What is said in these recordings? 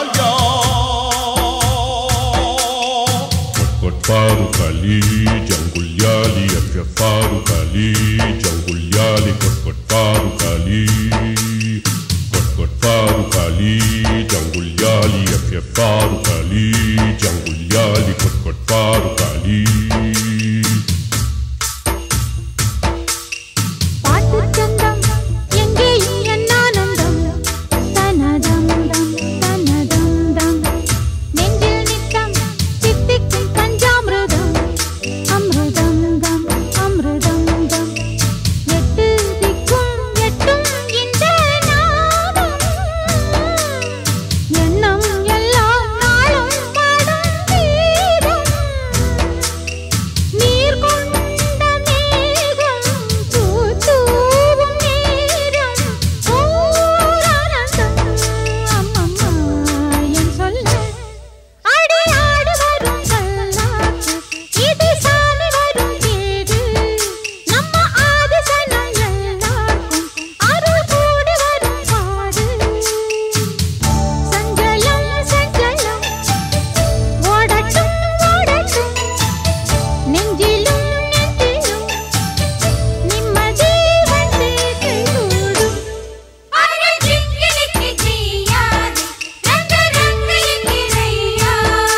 ya Kot faru kali jangul yali afya faru kali jangul yali kot kot faru kali kot kot faru kali jangul yali afya faru kali jangul yali kot kot faru kali பாட்டுச் சந்தம் எங்கேயும் என் ஆனந்தம் தனதம் தம் தனதம் தம் நெஞ்சில் நித்தம் சித்திக்கும் பஞ்சாமிர்தம் அமிர்தம் தம் அமிர்தம் தம் எட்டு திக்கும் எட்டும் இந்த நாதம் எண்ணம் எல்லாம் நாளும் பாடும் கீதம் நீர் கொண்ட மேகம் பூத்தூவும் நேரம் ஓரானந்தம் அம்மம்மா என் சொல்ல அடி ஆடு வரும் கல்லாக்கு இது சாமி வரும் கேடு நம்ம ஆதிசனம் எல்லாருக்கும் அருள் கூடி வரும் பாடு சஞ்சலம் சஞ்சலம் ஓடட்டும் ஓடட்டும் நெஞ்சிலும் நெஞ்சிலும் நிம்மதி வந்து கைகூடும் அரை ஜிங்கிலிக்கு ஜியாது ரங்க ரங்களுக்கு ரையா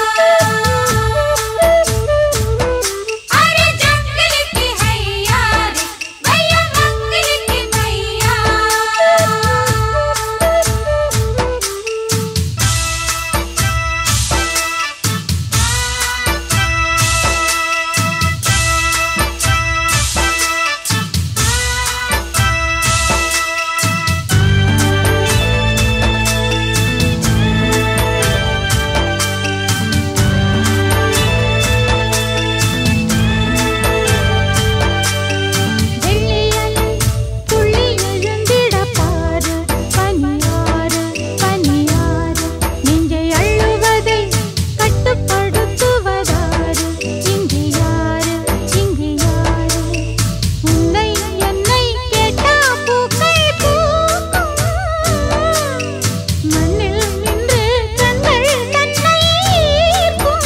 அரை ஜங்கிலிக்கு ஹையாது பையா மங்களுக்கு பையா வெள்ளியலை துள்ளி எழுந்திட பாரு பனியாறு பனியாறு நெஞ்சை அள்ளுவதை கட்டுப்படுத்துவதாறு இங்கு யாரு இங்கு யாரு உன்னை என்னை கேட்டா பூக்கள் பூக்கும் மண்ணில் நின்று கண்கள் தன்னை ஈர்க்கும்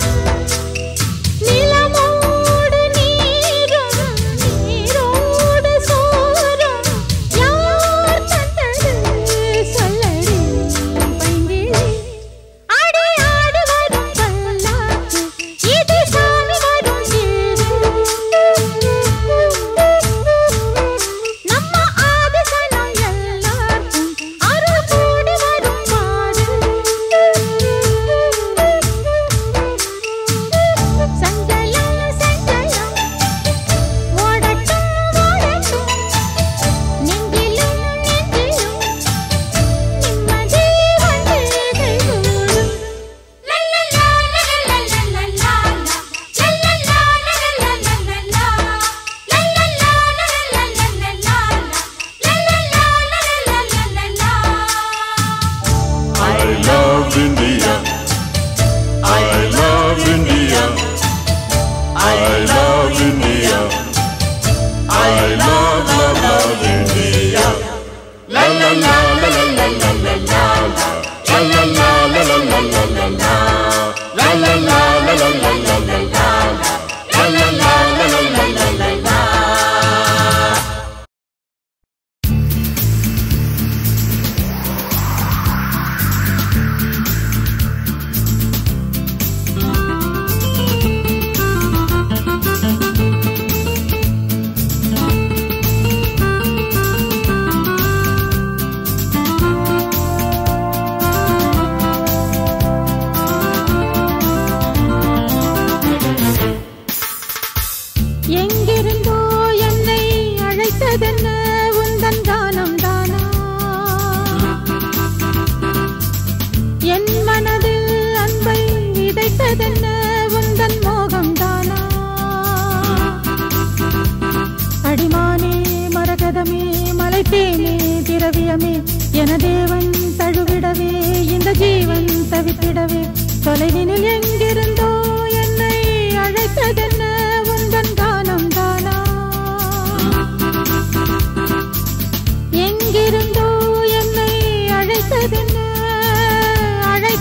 நிலமோடு நீரும் நீரோடு சோறும் யார் தந்தது சொல்லடி பைங்கிழி ஆடி ஆடு வரும் பல்லாக்கு இது சாமி வரும் சீரு நம்ம ஆதிசனம் எல்லாருக்கும் அருள் கூடி வரும் பாடு சஞ்சலம் சஞ்சலம் ஓடட்டும் ஓடட்டும் நெஞ்சிலும் நெஞ்சிலும் நிம்மதி வந்து கைகூடும் லல்லலா லல்லலா லல்லலா லல்லலா லல்லலா லல்லலா லல்லலா லல்லலா I love India I love India I love India I love love love India La la la la la la la la la La la la la la la la la la La la la la la la la la la La la la la la la la la la எங்கிருந்தோ என்னை அழைத்ததென்ன உந்தன் கானம் தானா என் மனதில் அன்பை விதைத்ததென்ன உந்தன் மோகம் தானா அடிமானே மரகதமே மலைத்தேனே திரவியமே என தேவன் தழுவிடவே இந்த ஜீவன் தவித்திடவே தொலைவினில் எங்கிருந்தோ என்னை அழைத்ததென்ன உந்தன் கானம் தானா எங்கிருந்தோ என்னை அழைத்ததென்ன அழைத்த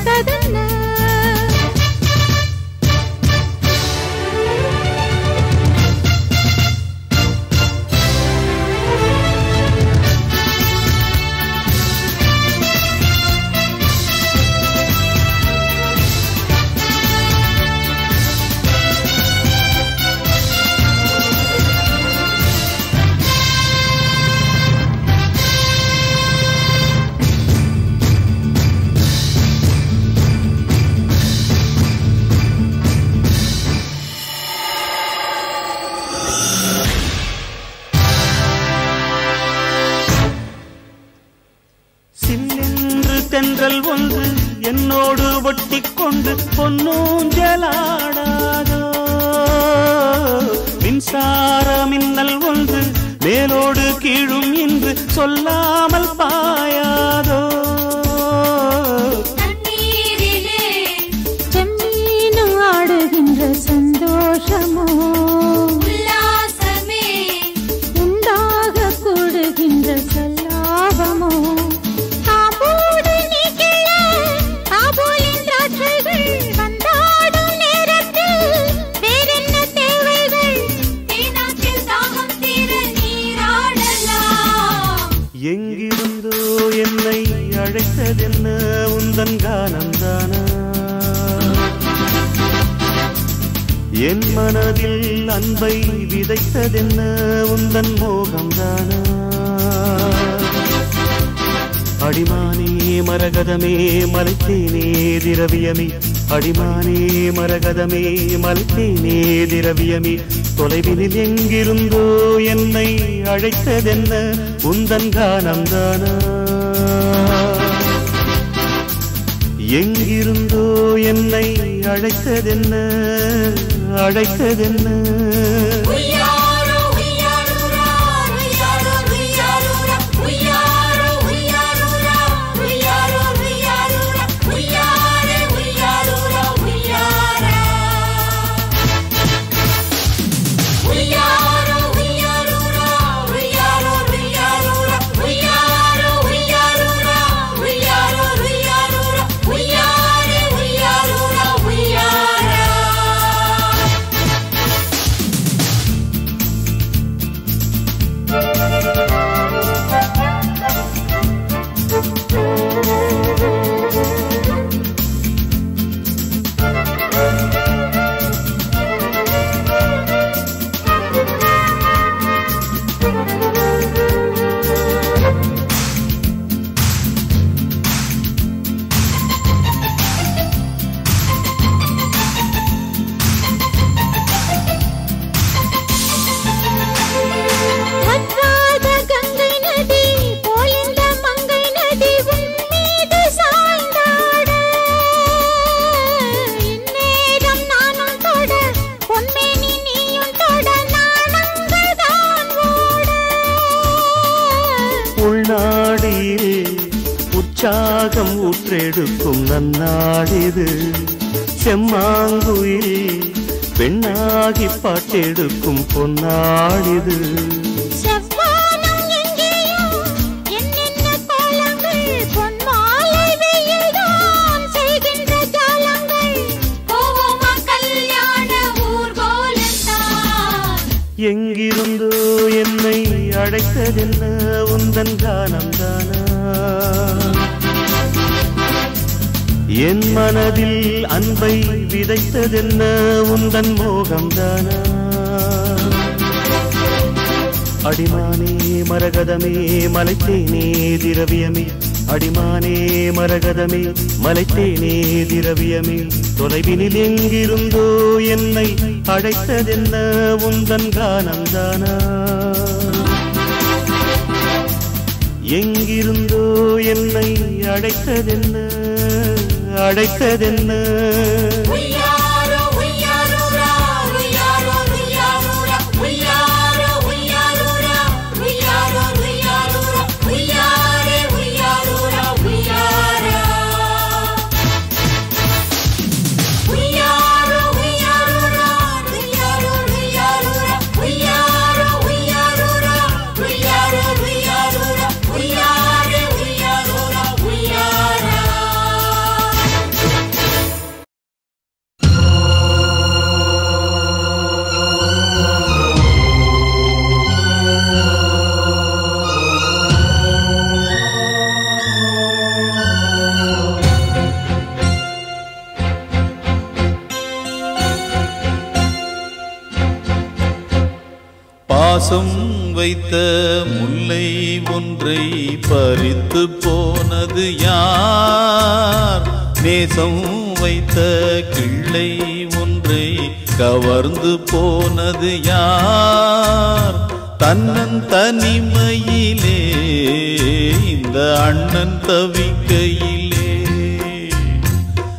என்னோடு ஒட்டிக் கொண்டு பொன்னூஞ்சலாடாதோ மின்சார மின்னல் ஒன்று மேலோடு கீழும் இன்று சொல்லாமல் பாயாதோ தண்ணீரிலே செம்மீனும் ஆடுகின்ற சந்தோஷமோ உல்லாசமே உண்டாக கூடுகின்ற சல்லாபமோ காம்போடு நீக்கிய காபூலின் திராட்சைகள் வந்தாடும் நேரத்தில் வேறென்ன தேவைகள் தேனாற்றில் தாகம் தீர நீராடலாம் எங்கிருந்தோ என்னை அழைத்ததென்ன உந்தன் கானந்தானா என் மனதில் அன்பை விதைத்ததென்ன உந்தன் மோகம்தானா அடிமானே மரகதமே மலைத்தேனே திரவியமே அடிமானே மரகதமே மலைத்தேனே திரவியமே தொலைவினில் எங்கிருந்தோ என்னை அழைத்ததென்ன உந்தன் கானம்தானா எங்கிருந்தோ என்னை அழைத்ததென்ன அழைத்ததென்ன உய்யாரோ உய்யாரூரா உய்யாரோ உய்யாரூரா உய்யாரோ உய்யாரூரா உய்யாரோ உய்யாரூரா உய்யாரே உய்யாரூரா உய்யாரா உய்யாரோ உய்யாரூரா உய்யாரோ உய்யாரூரா உய்யாரோ உய்யாரூரா உய்யாரோ உய்யாரூரா உய்யாரே உய்யாரூரா உய்யாரா வற்றாத கங்கை நதி போலிந்த மங்கை நதி உன் மீது சாய்ந்தாட இந்நேரம் நானும் தொட பொன்மேனி நீயும் தொட நாணங்கள் தான் ஓட உள்நாடியில் உற்சாகம் ஊற்றெடுக்கும் நன்னாடிது செம்மாங்குயில் பெண்ணாகி பாட்டெடுக்கும் பொன்னாடிது செவ்வானம் எங்கேயும் என்னென்ன கோலங்கள் பொன்மாலை வெயில்தான் செய்கின்ற ஜாலங்கள் போவோமா கல்யாண ஊர்கோலத்தான் எங்கிருந்தோ என்னை அழைத்ததென்ன உந்தன் கானம்தானா என் மனதில் அன்பை விதைத்ததென்ன உந்தன் மோகம்தானா அடிமானே மரகதமே மலைத்தேனே திரவியமே அடிமானே மரகதமே மலைத்தேனே திரவியமே தொலைவினில் எங்கிருந்தோ என்னை அழைத்ததென்ன உந்தன் கானம்தானா எங்கிருந்தோ என்னை அழைத்ததென்ன அழைத்ததென்ன உய்யாரோ உய்யாரூரா உய்யாரோ உய்யாரூரா உய்யாரோ உய்யாரூரா உய்யாரோ உய்யாரூரா உய்யாரே உய்யாரூரா உய்யாரா உய்யாரோ உய்யாரூரா உய்யாரோ உய்யாரூரா உய்யாரோ உய்யாரூரா உய்யாரோ உய்யாரூரா உய்யாரே உய்யாரூரா உய்யாரா பாசம் வைத்த முல்லை ஒன்றை பறித்து போனது யார் நேசம் வைத்த கிள்ளை ஒன்றை கவர்ந்து போனது யார் தன்னன் தனிமையிலே இந்த அண்ணன் தவிக்கையிலே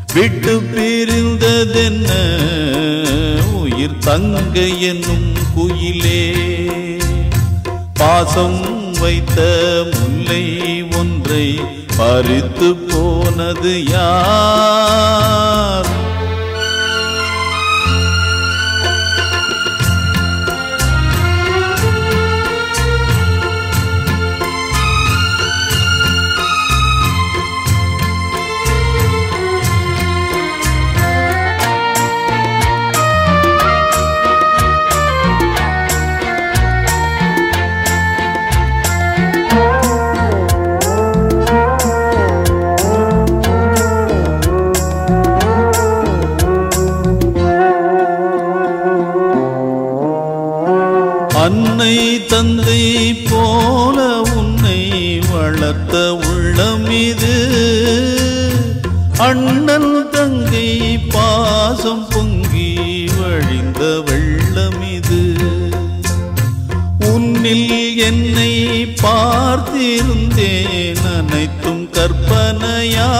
விட்டு பிரிந்ததென்ன உயிர் தங்க என்னும் குயிலே பாசம் வைத்த முல்லை ஒன்றை பறித்து போனது யார் அன்னை தந்தை போல உன்னை வளர்த்த உள்ளம் இது அண்ணன் தங்கை பாசம் பொங்கி வழிந்த வெள்ளம் இது உன்னில் என்னை பார்த்திருந்தேன் அனைத்தும் கற்பனையா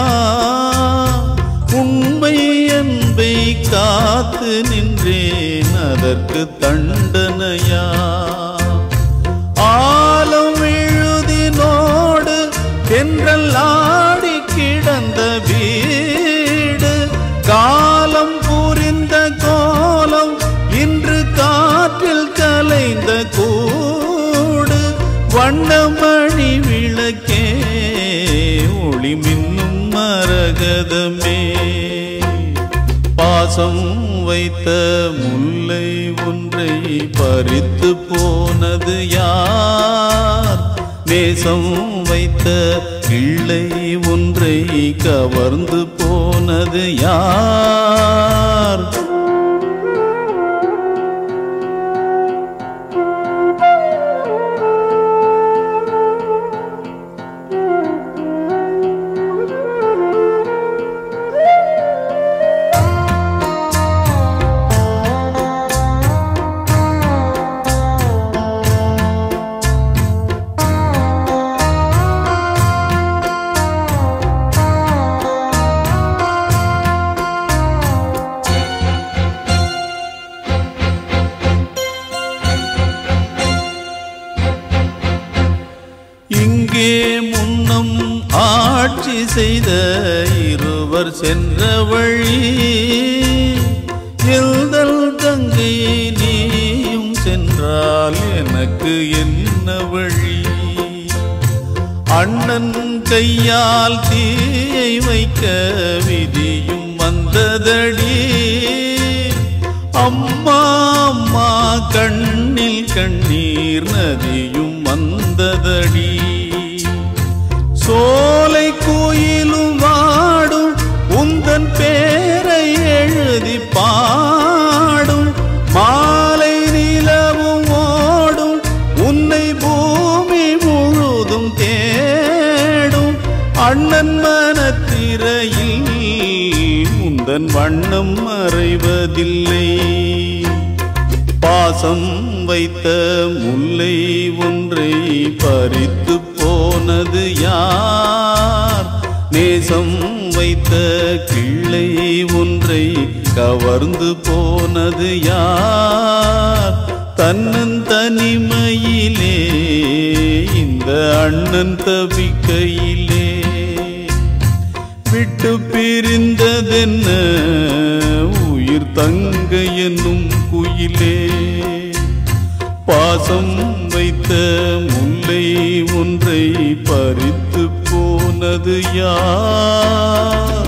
உண்மை என்பை காத்து நின்றேன் அதற்கு தண்டனையா ஆலம் எழுதினோடு தென்றல் ஆடி கிடந்த வீடு காலம் புரிந்த கோலம் இன்று காற்றில் கலைந்த கூடு வண்ணமணி விளக்கே ஒளி மின்னும் மரகதமே பாசம் வைத்த முல்லை ஒன்றை பறித்து போனது யார் நேசம் வைத்த கிள்ளை ஒன்றை கவர்ந்து போனது யார் இங்கே முன்னம் ஆட்சி செய்த இருவர் சென்ற வழி எழுதல் தங்கை நீயும் சென்றால் எனக்கு என்ன வழி அண்ணன் கையால் தீயை வைக்க விதியும் வந்ததடி அம்மா அம்மா கண்ணில் கண்ணீர் நதியும் வந்ததடி சோலை கோயிலும் வாடும் உந்தன் பேரை எழுதி பாடும் மாலை நிலவும் ஓடும் உன்னை பூமி முழுதும் தேடும் அண்ணன் மனத்திரையில் உந்தன் வண்ணம் மறைவதில்லை பாசம் வைத்த முல்லை ஒன்றை பறித்து போனது யார் நேசம் வைத்த கிள்ளை ஒன்றை கவர்ந்து போனது யார் தன்னன் தனிமையிலே இந்த அண்ணன் தவிக்கையிலே விட்டு பிரிந்ததென்ன உயிர் தங்க என்னும் குயிலே பாசம் வைத்த முல்லை ஒன்றை பறித்து போனது யார்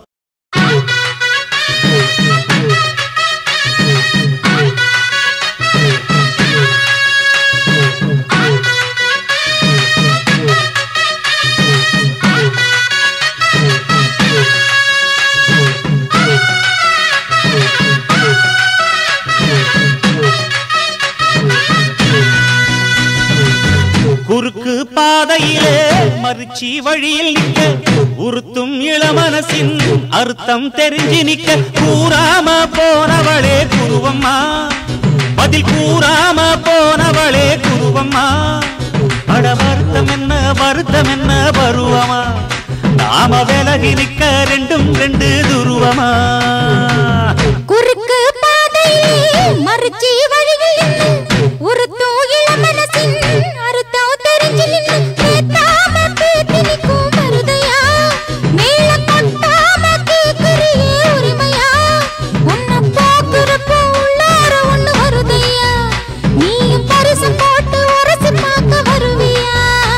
குறுக்கு பாதையிலே மறிச்சி வழியில் நிக்க உறுத்தும் இளமனசின் அர்த்தம் தெரிஞ்சு நிக்க கூறாம போனவளே குருவம்மா பதில் கூறாம போனவளே குருவம்மா அட வருத்தம் என்ன வருத்தம் என்ன பருவமா நாம விலகி நிக்க ரெண்டும் ரெண்டு துருவமா உருவமா குறுக்கு பாதையிலே மறுச்சி வழியில் நின்னு உருத்தும் இளமனசின் அறுத்தம் தெரிஞ்சு நின்னு பேத்தாம பேத்தி நிற்கும் மருதையா மேல கொட்டாம கேக்குறியே உரிமையா உன்னை பாக்குறப்போ உள்ளார ஒண்ணு வருதையா நீயும் பரிசு போட்டு உரசி பார்க்க வருவியா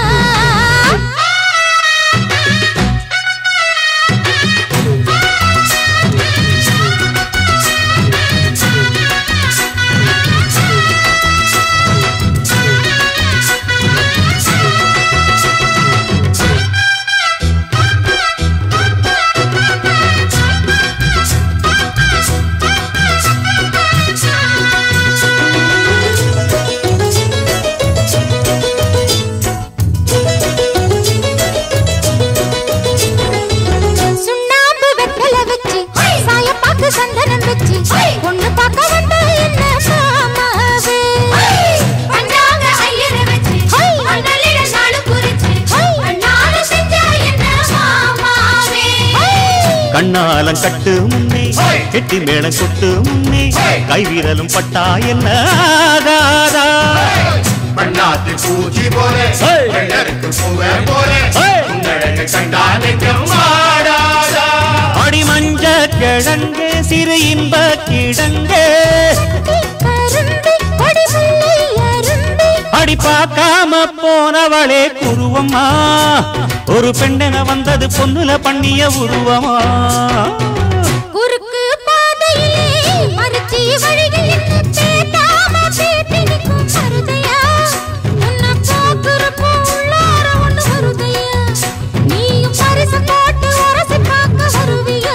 சுண்ணாம்பு வெத்தல வச்சு சாயப்பாக்கு சந்தனம் வச்சு பொண்ணு பார்க்க வந்த என்ன மாமாவே பஞ்சாங்க ஐயரை வச்சு அண்ணலிட நாடு குறிச்சு அண்ணாடு செஞ்சா என்ன மாமாவே கண்ணாலம் கட்டு முன்னே கெட்டி மேளம் கொட்டு முன்னே கைவீரலும் பட்டா என்ன ஆகாதா மண்ணாத்து பூச்சி போல Hey! வெள்ளருக்கு பூவே போல Hey! உன்னழக கண்டா நெஞ்சம் வாடாதா அடி மஞ்ச கிழங்கே சிறு இன்ப கிழங்கே கரும்பி கொடி முல்லை அரும்பி அடி பார்க்காம போனவளே குருவம்மா ஒரு பெண்ணென வந்தது பொண்ணுல பண்ணிய உருவமா குறுக்கு பாதையிலே மறுச்சி வழியில் நின்னு பேத்தாம பேத்தி நிற்கும் மருதையா உன்னை பார்க்குறப்போ உள்ளார ஒண்ணு வருதையா நீயும் பரிசு போட்டு உரசி பார்க்க வருவியா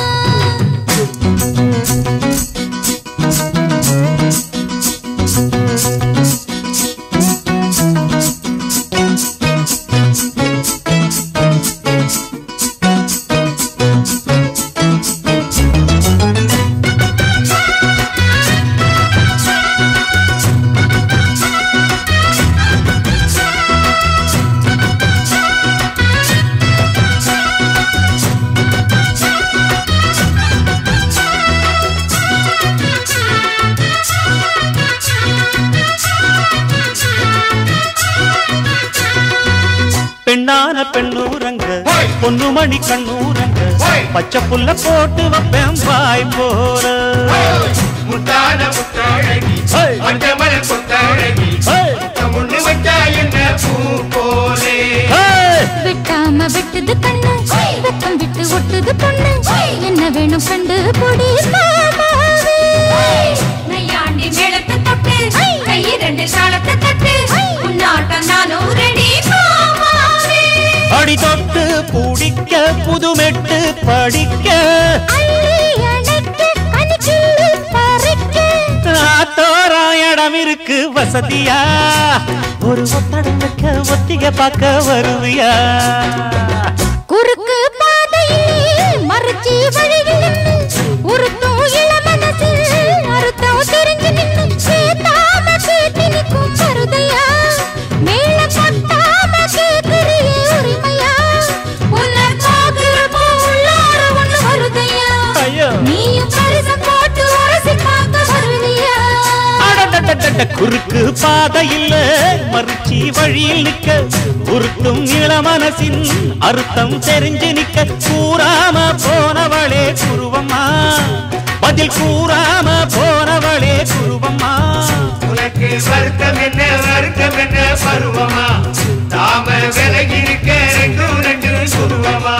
பெண்ணான பெண்ணூரங்க பொண்ணுமணி கண்ணூரங்க Hey! பச்சை புல்ல போட்டு வைப்பேன் வாய் போற முத்தான முத்தழகி Hey! மஞ்சமல கொத்தழகி Hey! முன்னு வச்சா என்ன பூ போலே ஏய்! விட்டாம விட்டுது கண்ணு வெக்கம் விட்டு ஒட்டுது பொண்ணு என்ன வேணும் கண்டு பொடி மாமாவே நையாண்டி மேளத்தை தொட்டு கை ரெண்டு சாலத்தை தட்டு உன்னாட்டம் நானும் ரெடி மாமாவே அடி தொட்டு பிடிக்க புதுமெட்டு படிக்க அள்ளி அணைக்க கனிக்கிள்ளி பறிக்க ஆத்தோரா இடம் இருக்கு வசதியா ஒரு ஒத்தடம் வைக்க ஒத்திக பார்க்க வருவியா குறுக்கு பாதையிலே மறுச்சி வழியில் நின்னு உருத்தும் இளமனசில் அறுத்தம் தெரிஞ்சு நின்னு சேத்தாம கேட்டி நிற்கும் பருதையா மேல கொட்டாம கேக்குறியே உரிமையா உன்னை பார்க்கிறப்போ உள்ளார ஒண்ணு வருதையா ஐயோ நீயும் பரிசு போட்டு உரசி பார்க்க வருவியா அடடடடட, குறுக்கு பாதையில் மறுச்சி வழியில் நிக்க உருட்டும் இளமனசின் அர்த்தம் தெரிஞ்சு நிக்க கூறாம போனவளே குருவம்மா பதில் கூறாம போனவளே குருவம்மா உனக்கு வருத்தம் என்ன வருத்தம் என்ன பருவமா நாம விலகி இருக்க ரெண்டும் ரெண்டு சுருவமா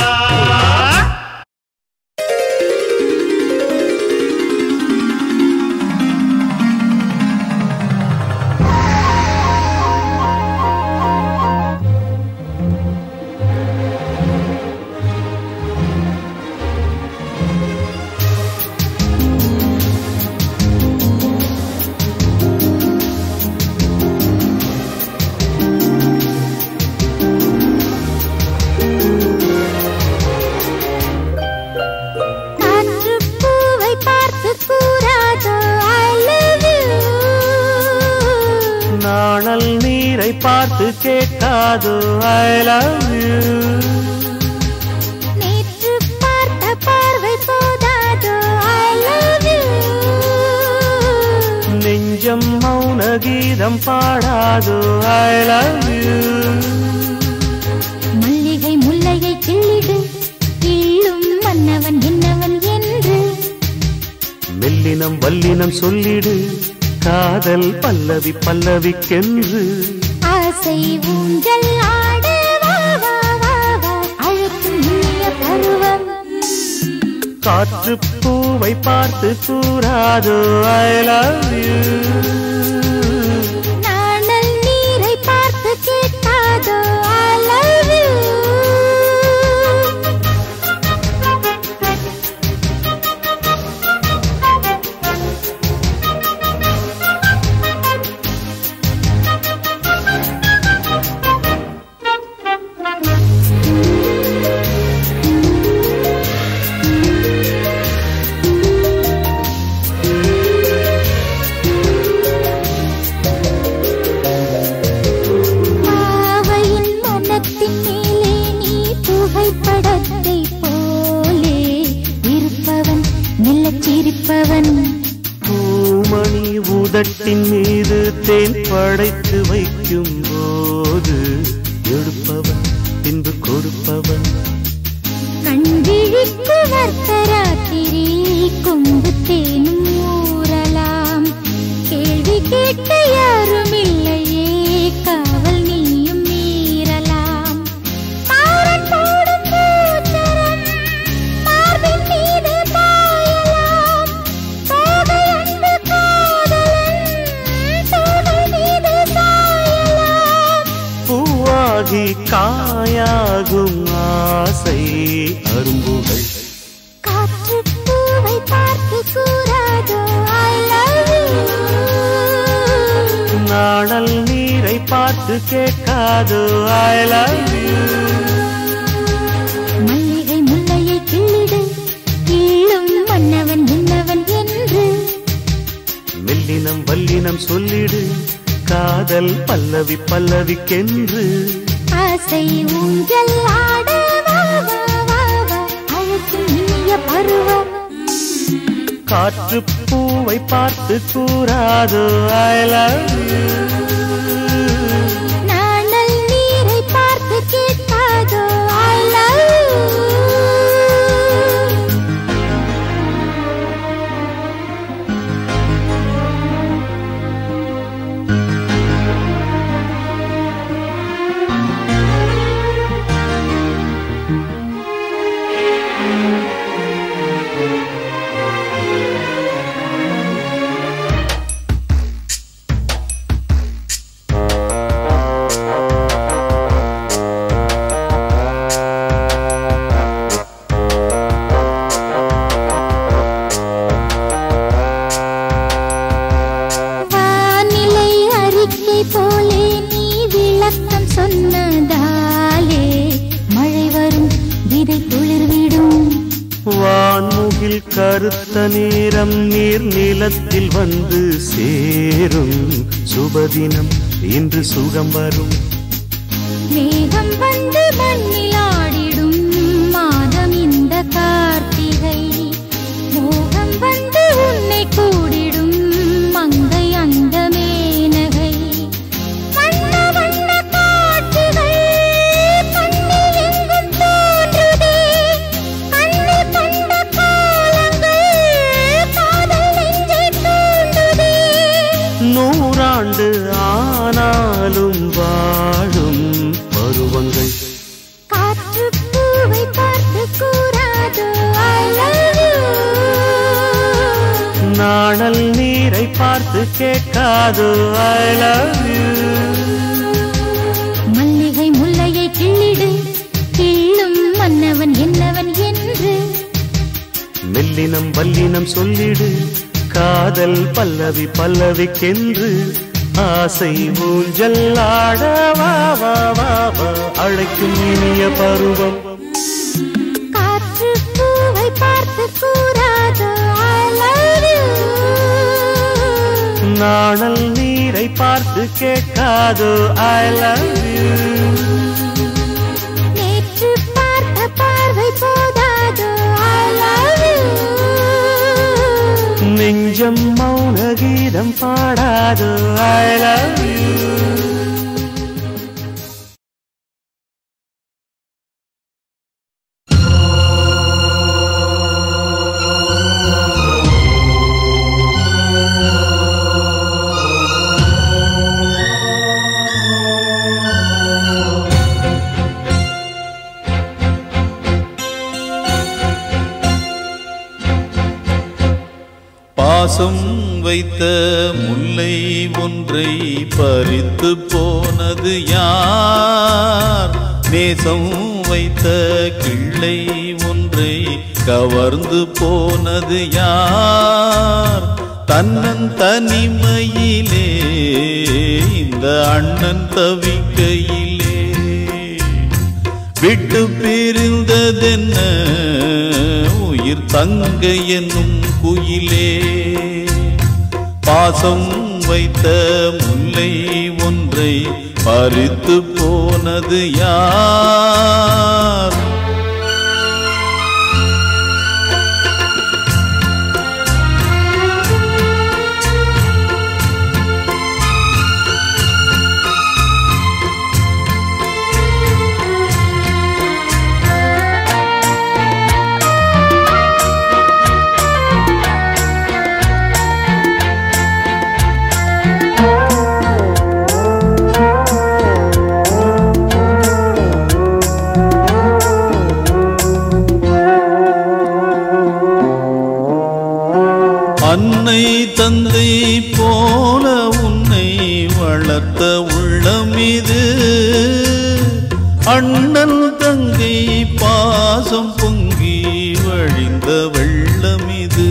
காற்றுப்பூவை பார்த்து கூறாதோ I love you. நாணல் நீரை பார்த்து கேட்காதோ ஐ லவ் யூ நேற்று பார்த்த பார்வை போல் கீதம் பாடாதோ ஐ லவ் யூ மல்லிகை முல்லையை கிள்ளிடு கிள்ளும் மன்னவன் என்னவன் என்று மெல்லினம் வல்லினம் சொல்லிடு காதல் பல்லவி பல்லவிக்கென்று ஆசை ஊஞ்சல் ஆட வா வா வா வா அழுத்தும் இனிய பருவம் காற்று பூவை பார்த்து கூறாதோ ஐ லவ் யூ நாணல் நீரை பார்த்து கேட்காதோ I love you. பாவையின் மனத்தின் மேலே நீ புகைப்படத்தை போலே இருப்பவன் மெல்லச் சிரிப்பவன் பூமணி உதட்டின் மீது தேன் படைத்து வைக்கும் போது எடுப்பவன் பின்பு கொடுப்பவன் கண்விழிக்கு வர்த்தராத்திரி கொம்பு தேனும் ஊறலாம் கேள்வி கேட்க யாரும் இல்லையே காவல் நீயும் மீறலாம் மாறன் போடும் பூச்சரம் மார்பின் மீது பாயலாம் கோதை அன்பு காதலன் தோகை மீது சாயலாம் பூவாகி காயாகும் ஆசை அரும்புகள் காற்று பூவை பார்த்து கூறாதோ I love you. நாடல் நீரை பார்த்து கேட்காதோ ஐ லவ் யூ மல்லிகை முல்லையை கிள்ளிடு கிள்ளும் மன்னவன் என்னவன் என்று மெல்லினம் வல்லினம் சொல்லிடு காதல் பல்லவி பல்லவிக்கென்று ஆசை ஊஞ்சல் ஆட வா வா வா வா அழைக்கும் இனிய பருவம் காற்று பூவை பார்த்து கூறாதோ ஐ லவ் யூ நாணல் நீரை பார்த்து கேட்காதோ I love you. வானிலை அறிக்கை போலே நீ விளக்கம் சொன்னதாலே மழை வரும் விதை துளிர்விடும் வான்முகில் கருத்த நேரம் நீர் நிலத்தில் வந்து சேரும் சுபதினம் இன்று சுகம் வரும் மேகம் வந்து மண்ணில் ஆடிடும் மாதம் இந்த கார்த்திகை மோகம் வந்து உன்னை கூடிடும் மங்கை அந்த மேனகை வண்ண வண்ண காட்சிகள் கண்ணில் எங்கும் தோன்றுதே கண்ணில் கண்ட காலங்கள் காதல் நெஞ்சை தூண்டுதே நூறாண்டு ஆனாலும் வாழும் பருவங்கள் காற்று பூவை பார்த்து கூறாதோ I love you. நாணல் நீரை பார்த்து கேட்காதோ ஐ லவ் யூ மல்லிகை முல்லையை கிள்ளிடு கிள்ளும் மன்னவன் என்னவன் என்று மெல்லினம் வல்லினம் சொல்லிடு காதல் பல்லவி பல்லவிக்கென்று ஆசை ஊஞ்சல் ஆட வா வா வா வா அழைக்கும் இனிய பருவம் காற்று பூவை பார்த்து கூறாதோ I love you. நாணல் நீரை பார்த்து கேட்காதோ ஐ லவ் யூ நேற்று பார்த்த பார்வை போதாதோ I love you. நெஞ்ச நெஞ்சம் மௌன கீதம் பாடாது ஐ லவ் யூ பாசம் வைத்த முல்லை ஒன்றை பறித்து போனது யார் நேசம் வைத்த கிள்ளை ஒன்றை கவர்ந்து போனது யார் தன்னன் தனிமையிலே இந்த அண்ணன் தவிக்கையிலே விட்டு பிரிந்ததென்ன உயிர் தங்க என்னும் குயிலே பாசம் வைத்த முல்லை ஒன்றை பறித்து போனது யார் அன்னை தந்தை போல உன்னை வளர்த்த உள்ளம் இது அண்ணன் தங்கை பாசம் பொங்கி வழிந்த வெள்ளம் இது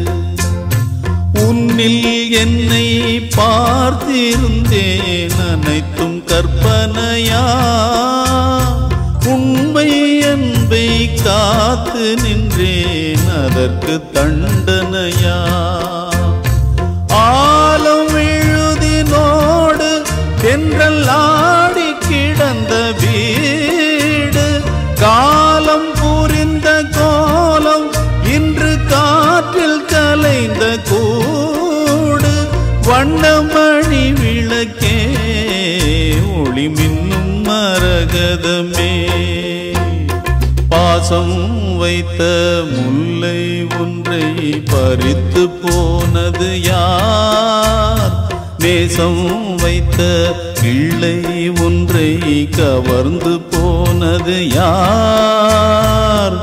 உன்னில் என்னை பார்த்திருந்தேன் அனைத்தும் கற்பனையா உண்மை என்பை காத்து நின்றேன் அதற்கு தண்டனையா ஆலம் எழுதினோடு தென்றல் ஆடி கிடந்த வீடு காலம் புரிந்த கோலம் இன்று காற்றில் கலைந்த கூடு வண்ணமணி விளக்கே ஒளி மின்னும் மரகதமே பாசம் வைத்த முல்லை ஒன்றை பறித்து போனது யார் நேசம் வைத்த கிள்ளை ஒன்றை கவர்ந்து போனது யார்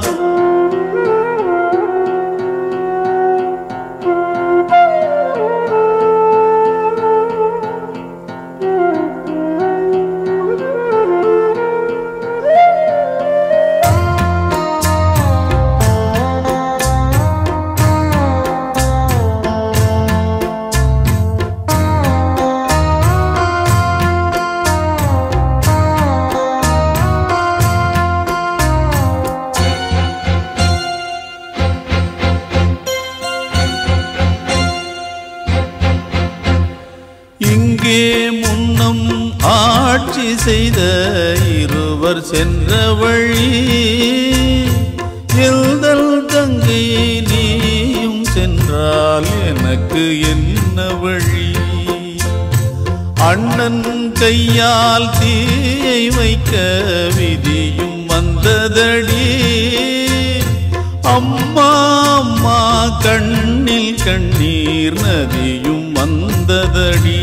இங்கே முன்னம் ஆட்சி செய்த இருவர் சென்ற வழி எல்தல் தங்கை நீயும் சென்றால் எனக்கு என்ன வழி அண்ணன் கையால் தீயை வைக்க விதியும் வந்ததடி அம்மா அம்மா கண்ணில் கண்ணீர் நதியும் வந்ததடி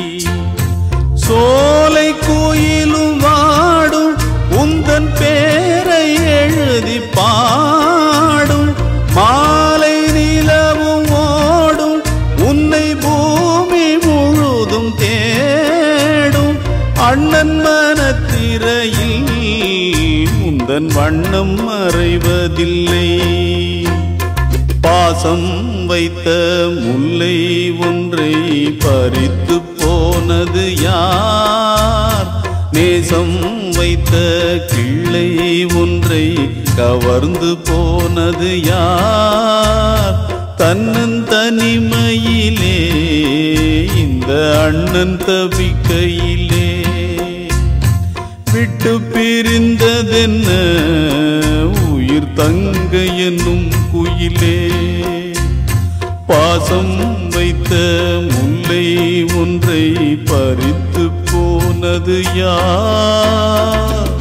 சோலை கோயிலும் வாடும் உந்தன் பேரை எழுதி பாடும் மாலை நிலவும் ஓடும் உன்னை பூமி முழுதும் தேடும் அண்ணன் மனத்திரையில் உந்தன் வண்ணம் மறைவதில்லை பாசம் வைத்த முல்லை ஒன்றை பறித்து போனது யார் நேசம் வைத்த கிள்ளை ஒன்றை கவர்ந்து போனது யார் தன்னன் தனிமையிலே இந்த அண்ணன் தவிக்கையிலே விட்டு பிரிந்ததென்ன உயிர் தங்க என்னும் குயிலே பாசம் வைத்த முல்லை ஒன்றை பறித்து போனது யார்